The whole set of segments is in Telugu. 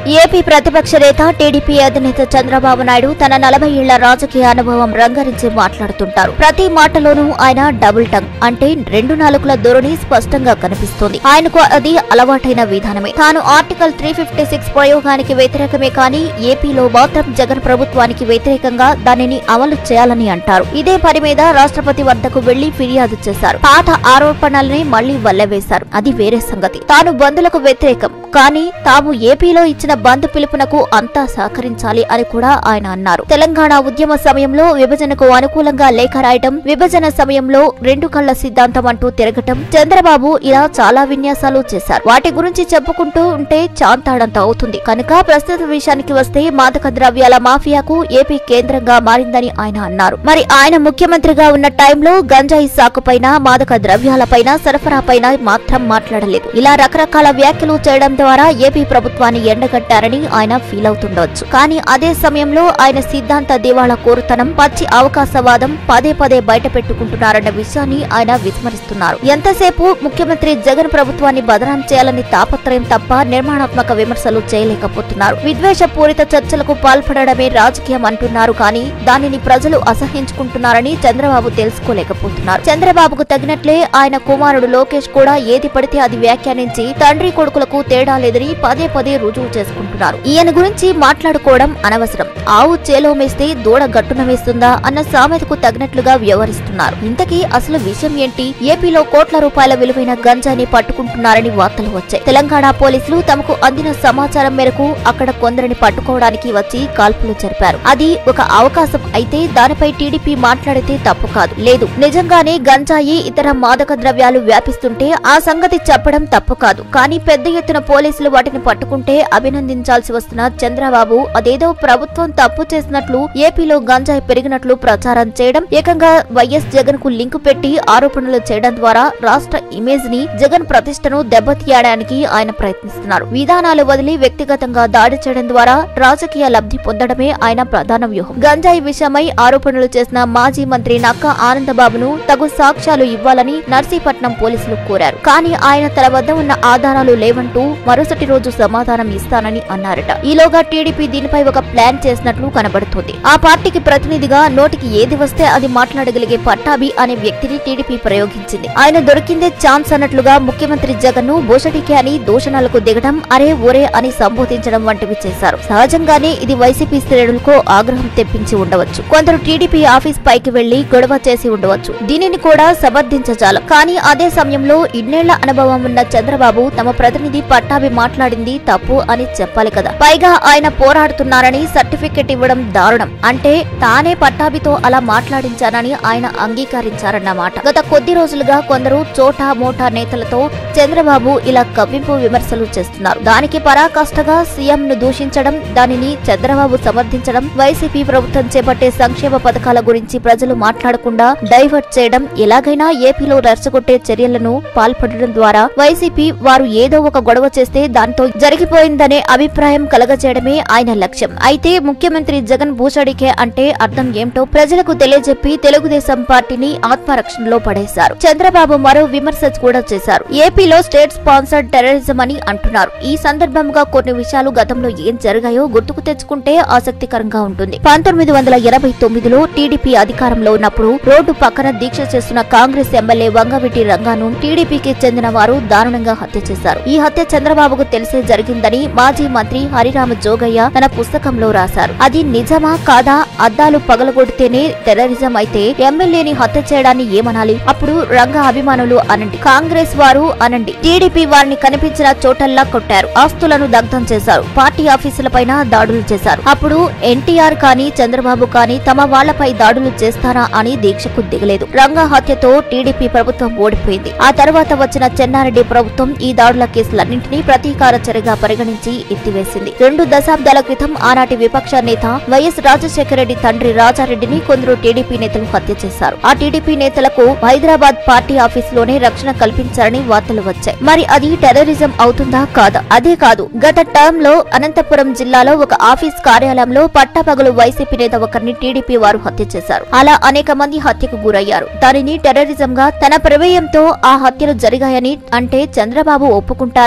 ఏపీ ప్రతిపక్ష నేత టీడీపీ అధినేత చంద్రబాబు నాయుడు తన నలభై ఏళ్ల రాజకీయ అనుభవం రంగరించి మాట్లాడుతుంటారు ప్రతి మాటలోనూ ఆయన డబుల్ టంగ్ అంటే రెండు నాలుగుల ధోరణి స్పష్టంగా కనిపిస్తోంది ఆయనకు అది అలవాటైన విధానమే తాను ఆర్టికల్ త్రీ ఫిఫ్టీ సిక్స్ ప్రయోగానికి వ్యతిరేకమే కానీ ఏపీలో మాత్రం జగన్ ప్రభుత్వానికి వ్యతిరేకంగా దానిని అమలు చేయాలని అంటారు ఇదే పని మీద రాష్ట్రపతి వద్దకు వెళ్లి ఫిర్యాదు చేశారు పాత ఆరోపణల్ని మళ్లీ వల్లవేశారు అది వేరే సంగతి తాను బంధులకు వ్యతిరేకం కానీ తాము ఏపీలో ఇచ్చిన బంద్ పిలుపునకు అంతా సహకరించాలి అని కూడా ఆయన అన్నారు తెలంగాణ ఉద్యమ సమయంలో విభజనకు అనుకూలంగా లేఖ రాయటం విభజన సమయంలో రెండు కళ్ల సిద్ధాంతం అంటూ తిరగటం చంద్రబాబు ఇలా చాలా విన్యాసాలు చేశారు వాటి గురించి చెప్పుకుంటూ ఉంటే చాంతాడంత అవుతుంది కనుక ప్రస్తుత విషయానికి వస్తే మాదక ద్రవ్యాల మాఫియాకు ఏపీ కేంద్రంగా మారిందని ఆయన అన్నారు మరి ఆయన ముఖ్యమంత్రిగా ఉన్న టైంలో గంజాయి సాకుపైన మాదక ద్రవ్యాలపైన సరఫరాపైన మాత్రం మాట్లాడలేదు ఇలా రకరకాల వ్యాఖ్యలు చేయడం ద్వారా ఏపీ ప్రభుత్వాన్ని ఎండగట్టారని ఆయన ఫీల్ అవుతుండవచ్చు కానీ అదే సమయంలో ఆయన సిద్ధాంత దివాళా కోరుతనం పచ్చి అవకాశవాదం పదే పదే బయట పెట్టుకుంటున్నారన్న విషయాన్ని ఆయన విస్మరిస్తున్నారు ఎంతసేపు ముఖ్యమంత్రి జగన్ ప్రభుత్వాన్ని బదనాం చేయాలని తాపత్రయం తప్ప నిర్మాణాత్మక విమర్శలు చేయలేకపోతున్నారు విద్వేషపూరిత చర్చలకు పాల్పడడమే రాజకీయం అంటున్నారు కానీ దానిని ప్రజలు అసహించుకుంటున్నారని చంద్రబాబు తెలుసుకోలేకపోతున్నారు చంద్రబాబుకు తగినట్లే ఆయన కుమారుడు లోకేష్ కూడా ఏది పడితే అది వ్యాఖ్యానించి తండ్రి కొడుకులకు తేడా లేదని పదే పదే రుజువు చేసుకుంటున్నారు ఈయన గురించి మాట్లాడుకోవడం అనవసరం ఆవు చేలో మేస్తే దూడ గట్టున వేస్తుందా అన్న సామెతకు తగినట్లుగా వ్యవహరిస్తున్నారు ఇంతకీ అసలు విషయం ఏంటి ఏపీలో కోట్ల రూపాయల విలువైన గంజాని పట్టుకుంటున్నారని వార్తలు వచ్చాయి తెలంగాణ పోలీసులు తమకు అందిన సమాచారం మేరకు అక్కడ కొందరిని పట్టుకోవడానికి వచ్చి కాల్పులు జరిపారు అది ఒక అవకాశం అయితే దానిపై టీడీపీ మాట్లాడితే తప్పు కాదు లేదు నిజంగానే గంజాయి ఇతర మాదక ద్రవ్యాలు వ్యాపిస్తుంటే ఆ సంగతి చెప్పడం తప్పు కాదు కానీ పెద్ద ఎత్తున పోలీసులు వాటిని పట్టుకుంటే అభినందించాల్సి వస్తున్న చంద్రబాబు అదేదో ప్రభుత్వం తప్పు చేసినట్లు ఏపీలో గంజాయి పెరిగినట్లు ప్రచారం చేయడం ఏకంగా వైఎస్ జగన్ కు లింకు పెట్టి ఆరోపణలు చేయడం ద్వారా రాష్ట్ర ఇమేజ్ ని జగన్ ప్రతిష్టను దెబ్బతీయడానికి ఆయన ప్రయత్నిస్తున్నారు విధానాలు వదిలి వ్యక్తిగతంగా దాడి చేయడం ద్వారా రాజకీయ లబ్ధి పొందడమే ఆయన ప్రధాన వ్యూహం గంజాయి విషయమై ఆరోపణలు చేసిన మాజీ మంత్రి నక్క ఆనందబాబును తగు సాక్ష్యాలు ఇవ్వాలని నర్సీపట్నం పోలీసులు కోరారు కానీ ఆయన తన వద్ద ఉన్న ఆధారాలు లేవంటూ మరుసటి రోజు సమాధానం ఇస్తానని అన్నారట ఈలోగా టీడీపీ దీనిపై ఒక ప్లాన్ చేసినట్లు కనబడుతోంది ఆ పార్టీకి ప్రతినిధిగా నోటికి ఏది వస్తే అది మాట్లాడగలిగే పట్టాభి అనే వ్యక్తిని టీడీపీ ప్రయోగించింది ఆయన దొరికిందే ఛాన్స్ అన్నట్లుగా ముఖ్యమంత్రి జగన్ ను బోషటికే అని దూషణలకు దిగడం అరే ఒరే అని సంబోధించడం వంటివి చేశారు సహజంగానే ఇది వైసీపీ శ్రేణులకు ఆగ్రహం తెప్పించి ఉండవచ్చు కొందరు టీడీపీ ఆఫీస్ పైకి వెళ్లి గొడవ చేసి ఉండవచ్చు దీనిని కూడా సమర్థించజాలం కానీ అదే సమయంలో ఇన్నేళ్ల అనుభవం ఉన్న చంద్రబాబు తమ ప్రతినిధి పట్టాభి మాట్లాడింది తప్పు అని చెప్పాలి కదా పైగా ఆయన పోరాడుతున్నారని సర్టిఫికెట్ ఇవ్వడం దారుణం అంటే తానే పట్టాభితో అలా మాట్లాడించారని ఆయన అంగీకరించారన్నమాట గత కొద్ది రోజులుగా కొందరు చోటా మోటా నేతలతో చంద్రబాబు ఇలా కవ్వింపు విమర్శలు చేస్తున్నారు దానికి పరాకాష్ఠగా సీఎం ను దూషించడం దానిని చంద్రబాబు సమర్థించడం వైసీపీ ప్రభుత్వం చేపట్టే సంక్షేమ పథకాల గురించి ప్రజలు మాట్లాడకుండా డైవర్ట్ చేయడం ఎలాగైనా ఏపీలో రెచ్చగొట్టే చర్యలను పాల్పడడం ద్వారా వైసీపీ వారు ఏదో ఒక గొడవ చేస్తే దాంతో జరిగిపోయిందనే అభిప్రాయం కలగజేయడమే ఆయన లక్ష్యం అయితే ముఖ్యమంత్రి జగన్ భూషడికే అంటే అర్థం ఏమిటో ప్రజలకు తెలియజెప్పి తెలుగుదేశం పార్టీని ఆత్మరక్షణలో పడేశారు చంద్రబాబు మరో విమర్శ కూడా చేశారు ఏపీలో స్టేట్ స్పాన్సర్డ్ టెర్రరిజం అని అంటున్నారు ఈ సందర్భంగా కొన్ని విషయాలు గతంలో ఏం జరిగాయో గుర్తుకు తెచ్చుకుంటే ఆసక్తికరంగా ఉంటుంది పంతొమ్మిది వందల ఎనభై తొమ్మిదిలో టీడీపీ అధికారంలో ఉన్నప్పుడు రోడ్డు పక్కన దీక్ష చేస్తున్న కాంగ్రెస్ ఎమ్మెల్యే వంగవీటి రంగాను టీడీపీకి చెందిన వారు దారుణంగా హత్య చేశారు ఈ హత్య చంద్రబాబుకు తెలిసే జరిగిందని మాజీ మంత్రి హరిరామ జోగయ్య తన పుస్తకంలో రాశారు అది నిజమా కాదా అద్దాలు పగలగొడితేనే టెర్రరిజం అయితే ఎమ్మెల్యేని హత్య చేయడాన్ని ఏమనాలి అప్పుడు రంగ అభిమానులు అనండి కాంగ్రెస్ వారు అనండి టీడీపీ వారిని కనిపించిన చోటల్లా కొట్టారు ఆస్తులను దగ్ధం చేశారు పార్టీ ఆఫీసులపైన దాడులు చేశారు అప్పుడు ఎన్టీఆర్ కానీ చంద్రబాబు కానీ తమ వాళ్లపై దాడులు చేస్తారా అని దీక్షకు దిగలేదు రంగా హత్యతో టీడీపీ ప్రభుత్వం ఓడిపోయింది ఆ తర్వాత వచ్చిన చెన్నారెడ్డి ప్రభుత్వం ఈ దాడుల కేసులన్నింటినీ ప్రతీకార చర్యగా పరిగణించి ఎత్తివేసింది రెండు దశాబ్దాల క్రితం ఆనాటి విపక్ష నేత వైఎస్ రాజశేఖర రెడ్డి తండ్రి రాజారెడ్డిని కొందరు టీడీపీ నేతలు హత్య చేశారు ఆ టీడీపీ నేతలకు హైదరాబాద్ పార్టీ ఆఫీసులోనే రక్షణ కల్పించారని వార్తలు వచ్చాయి మరి అది టెర్రరిజం అవుతుందా కాదా అదే కాదు గత టర్మ్ లో అనంతపురం జిల్లాలో ఒక ఆఫీస్ కార్యాలయంలో పట్టపగలు వైసీపీ నేత ఒకరిని టీడీపీ వారు హత్య చేశారు అలా అనేక మంది హత్యకు గురయ్యారు దానిని టెర్రరిజం గా తన ప్రమేయంతో ఆ హత్యలు జరిగాయని అంటే చంద్రబాబు ఒప్పుకుంటారా పోనీ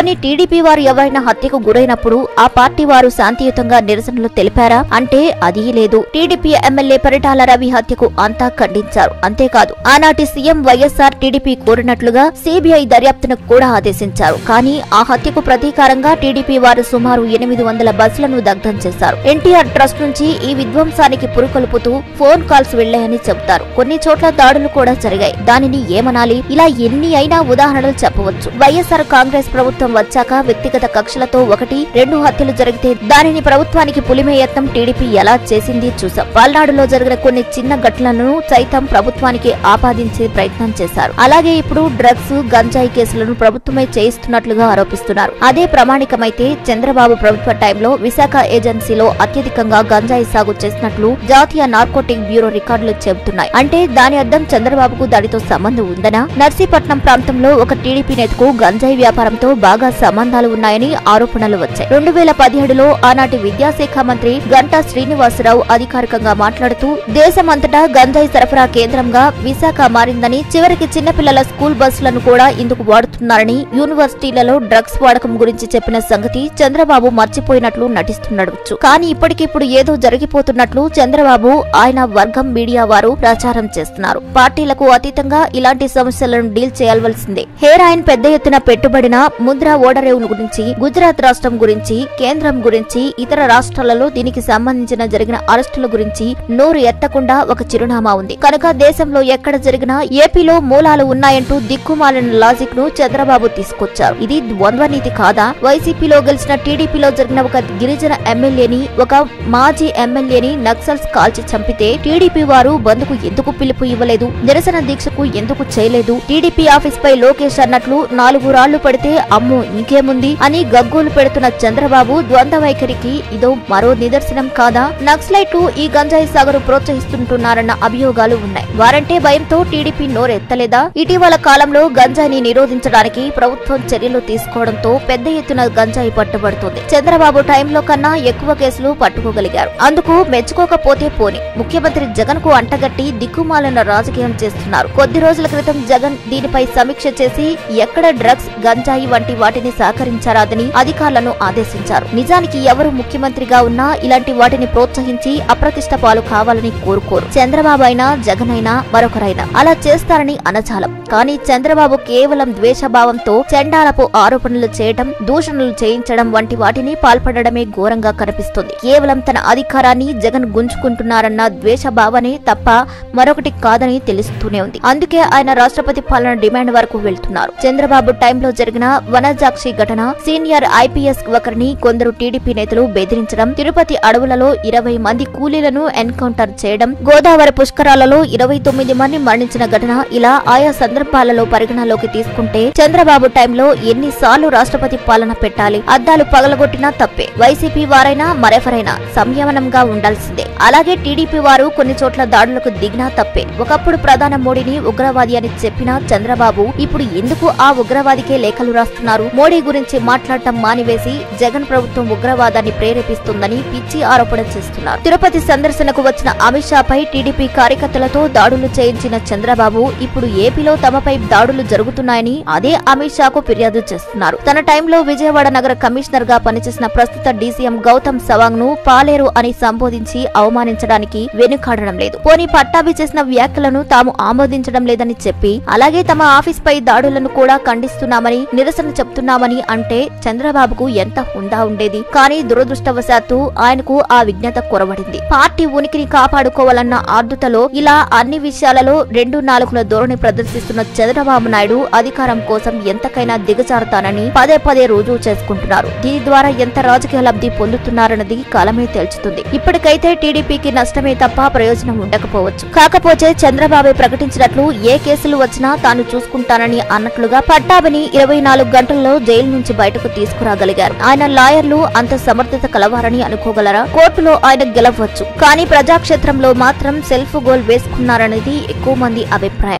పోనీ టీడీపీ వారు ఎవరైనా హత్యకు గురైనప్పుడు ఆ పార్టీ వారు శాంతియుతంగా నిరసనలు తెలిపారా అంటే అది లేదు టీడీపీ ఎమ్మెల్యే పరిటాల రవి హత్యకు అంతా ఖండించారు అంతేకాదు ఆనాటి సీఎం వైఎస్ఆర్ టీడీపీ కోరినట్లుగా సిబిఐ దర్యాప్తును కూడా ఆదేశించారు కానీ ఆ హత్యకు ప్రతీకారంగా టీడీపీ వారు సుమారు ఎనిమిది వందల బస్సులను దగ్ధం చేశారు ఎన్టీఆర్ ట్రస్ట్ నుంచి ఈ విధ్వంసానికి పురుకొల్పుతూ ఫోన్ కాల్స్ వెళ్లాయని చెబుతారు కొన్ని చోట్ల దాడులు కూడా జరిగాయి దానిని ఏమనాలి ఇలా ఎన్ని అయినా ఉదాహరణలు చెప్పవచ్చు వైఎస్ఆర్ కాంగ్రెస్ ప్రభుత్వం వచ్చాక వ్యక్తిగత కక్షలతో ఒకటి రెండు హత్యలు జరిగితే దానిని ప్రభుత్వానికి పులిమే యత్నం టీడీపీ ఎలా చేసింది చూసాం పల్నాడులో జరిగిన కొన్ని చిన్న ఘటనలను సైతం ప్రభుత్వానికి ఆపాదించే ప్రయత్నం చేశారు అలాగే ఇప్పుడు డ్రగ్స్ గంజాయి కేసులను ప్రభుత్వమే చేయిస్తున్నట్లుగా ఆరోపిస్తున్నారు అదే ప్రామాణికమైతే చంద్రబాబు ప్రభుత్వ టైంలో విశాఖ ఏజెన్సీలో అత్యధికంగా గంజాయి సాగు చేసినట్లు జాతీయ నార్కోటిక్ బ్యూరో రికార్డులు చెబుతున్నాయి అంటే దాని అర్థం చంద్రబాబుకు దానితో సంబంధం ఉందనా నర్సీపట్నం ప్రాంతంలో ఒక టీడీపీ నేతకు గంజాయి వ్యాపారంతో బాగా సంబంధాలు ఉన్నాయని ఆరోపణలు వచ్చాయి రెండు వేల పదిహేడులో ఆనాటి విద్యాశాఖ మంత్రి గంటా శ్రీనివాసరావు అధికారికంగా మాట్లాడుతూ దేశమంతటా గంజాయి సరఫరా కేంద్రంగా విశాఖ మారిందని చివరికి చిన్నపిల్లల స్కూల్ బస్సులను కూడా ఇందుకు వాడుతున్నారని యూనివర్సిటీలలో డ్రగ్స్ వాడకం గురించి చెప్పిన సంగతి చంద్రబాబు మర్చిపోయినట్లు నటిస్తుండవచ్చు కానీ ఇప్పటికిప్పుడు ఏదో జరిగిపోతున్నట్లు చంద్రబాబు ఆయన వర్గం మీడియా వారు ప్రచారం చేస్తున్నారు పార్టీలకు అతీతంగా ఇలాంటి సమస్యలను డీల్ చేయాల్సిందే హెయిర్ ఆయిన్ పెద్ద ఎత్తున పెట్టుబడిన ముద్రా ఓడరేవును గురించి గుజరాత్ రాష్ట్రం గురించి కేంద్రం గురించి ఇతర రాష్ట్రాలలో దీనికి సంబంధించిన జరిగిన అరెస్టుల గురించి నోరు ఎత్తకుండా ఒక చిరునామా ఉంది కనుక దేశంలో ఎక్కడ జరిగినా ఏపీలో మూలాలు ఉన్నాయంటూ దిక్కుమాలిన లాజిక్ ను చంద్రబాబు తీసుకొచ్చారు ఇది ద్వంద్వ నీతి కాదా వైసీపీలో గెలిచిన టీడీపీలో జరిగిన ఒక గిరిజన ఎమ్మెల్యేని ఒక మాజీ ఎమ్మెల్యేని నక్సల్స్ కాల్చి చంపితే టీడీపీ వారు బంద్కు ఎందుకు పిలుపు ఇవ్వలేదు నిరసన దీక్షకు ఎందుకు చేయలేదు టీడీపీ ఆఫీస్ పై లోకేష్ అన్నట్లు నాలుగు రాళ్లు పడితే అమ్మో ఇంకేముంది అని గగ్గోలు పెడుతున్న చంద్రబాబు ద్వంద్వ వైఖరికి ఇదో మరో నిదర్శనం కాదా నక్సలైట్లు ఈ గంజాయి సాగరు ప్రోత్సహిస్తుంటున్నారన్న అభియోగాలు ఉన్నాయి వారంటే భయంతో టీడీపీ నోరెత్తలేదా ఇటీవల కాలంలో గంజాయిని నిరోధించడానికి ప్రభుత్వం చర్యలు తీసుకోవడంతో పెద్ద ఎత్తున గంజాయి పట్టుబడుతోంది చంద్రబాబు టైంలో కన్నా ఎక్కువ కేసులు పట్టుకోగలిగారు అందుకు మెచ్చుకోకపోతే పోని ముఖ్యమంత్రి జగన్ కు అంటగట్టి దిక్కుమాలిన రాజకీయం చేస్తున్నారు కొద్ది రోజుల క్రితం జగన్ దీనిపై సమీక్ష చేసి ఎక్కడ డ్రగ్స్ గంజాయి వంటి వాటిని సహకరించారాదని అధికారులను ఆదేశించారు నిజానికి ఎవరు ముఖ్యమంత్రిగా ఉన్నా ఇలాంటి వాటిని ప్రోత్సహించి అప్రతిష్ట పాలు కావాలని కోరుకోరు చంద్రబాబు అయినా జగన్ అయినా మరొకరైనా అలా చేస్తారని అనచాలం కానీ చంద్రబాబు కేవలం ద్వేషభావంతో చండాలపు ఆరోపణలు చేయటం దూషణలు చేయించడం వంటి వాటిని పాల్పడడమే ఘోరంగా కనిపిస్తుంది కేవలం తన అధికారాన్ని జగన్ గుంజుకుంటున్నారన్న ద్వేషభావనే తప్ప మరొకటి కాదని తెలుస్తూనే ఉంది అందుకే ఆయన రాష్ట్రపతి పాలన డిమాండ్ వరకు వెళ్తున్నారు చంద్రబాబు టైంలో జరిగిన వనజాక్షి ఘటన సీనియర్ ఐపీఎస్ ఒకరిని కొందరు టీడీపీ నేతలు బెదిరించడం తిరుపతి అడవులలో ఇరవై మంది కూలీలను ఎన్కౌంటర్ చేయడం గోదావరి పుష్కరాలలో ఇరవై తొమ్మిది మంది మరణించిన ఘటన ఇలా ఆయా సందర్భాలలో పరిగణలోకి తీసుకుంటే చంద్రబాబు టైంలో ఎన్నిసార్లు రాష్ట్రపతి పాలన పెట్టాలి అద్దాలు పగలగొట్టినా తప్పే వైసీపీ వారైనా మరెవరైనా సంయమనంగా ఉండాల్సిందే అలాగే టీడీపీ వారు కొన్ని చోట్ల దాడులకు దిగినా తప్పే ఒకప్పుడు ప్రధాన మోడీని ఉగ్రవాది అని చెప్పిన చంద్రబాబు ఇప్పుడు ఎందుకు ఆ ఉగ్రవాదికే లేఖలు రాస్తున్నారు మోడీ గురించి మాట్లాడటం మానివేసి జగన్ ప్రభుత్వం ఉగ్రవాదాన్ని ప్రేరేపిస్తుందని పిచ్చి ఆరోపణ చేస్తున్నారు తిరుపతి సందర్శనకు వచ్చిన అమిత్ షాపై టీడీపీ కార్యకర్తలతో దాడులు చేయించిన చంద్రబాబు ఇప్పుడు ఏపీలో తమపై దాడులు జరుగుతున్నాయని అదే అమిత్ షాకు ఫిర్యాదు చేస్తున్నారు తన టైంలో విజయవాడ నగర కమిషనర్ గా పనిచేసిన ప్రస్తుత డీసీఎం గౌతమ్ సవాంగ్ ను పాలేరు అని సంబోధించి అవమానించడానికి వెనుకాడడం లేదు పోనీ పట్టాభి చేసిన వ్యాఖ్యలను తాము ఆమోదించడం లేదని చెప్పి అలాగే తమ ఆఫీస్ పై దాడులను కూడా ఖండిస్తున్నామని నిరసన చెప్తున్నామని అంటే చంద్రబాబుకు ఎంత హుందా ఉండేది కానీ దురదృష్టవశాత్తు ఆయనకు ఆ విజ్ఞత కొరవడింది పార్టీ ఉనికిని కాపాడుకోవాలన్న ఆర్దుతలో ఇలా అన్ని విషయాలలో రెండు నాలుగుల ధోరణి ప్రదర్శిస్తున్న చంద్రబాబు నాయుడు అధికారం కోసం ఎంతకైనా దిగజారుతానని పదే పదే రుజువు చేసుకుంటున్నారు దీని ద్వారా ఎంత రాజకీయ లబ్ధి పొందుతున్నారన్నది కాలమే తేల్చుతుంది ఇప్పటికైతే టీడీపీకి నష్టమే తప్ప ప్రయోజనం ఉండకపోవచ్చు కాకపోతే చంద్రబాబు ప్రకటించినట్లు ఏ కేసులు వచ్చినా తాను చూసుకుంటానని అన్నట్లుగా పట్టాభిని ఇరవై నాలుగు గంటల్లో జైలు నుంచి బయటకు తీసుకురాగలిగారు ఆయన లాయర్లు అంత సమర్థత కలవారని అనుకోగలరా కోర్టులో ఆయన గెలవచ్చు కానీ ప్రజాక్షేత్రంలో మాత్రం సెల్ఫ్ గోల్ వేసుకున్నారనేది ఎక్కువ మంది అభిప్రాయం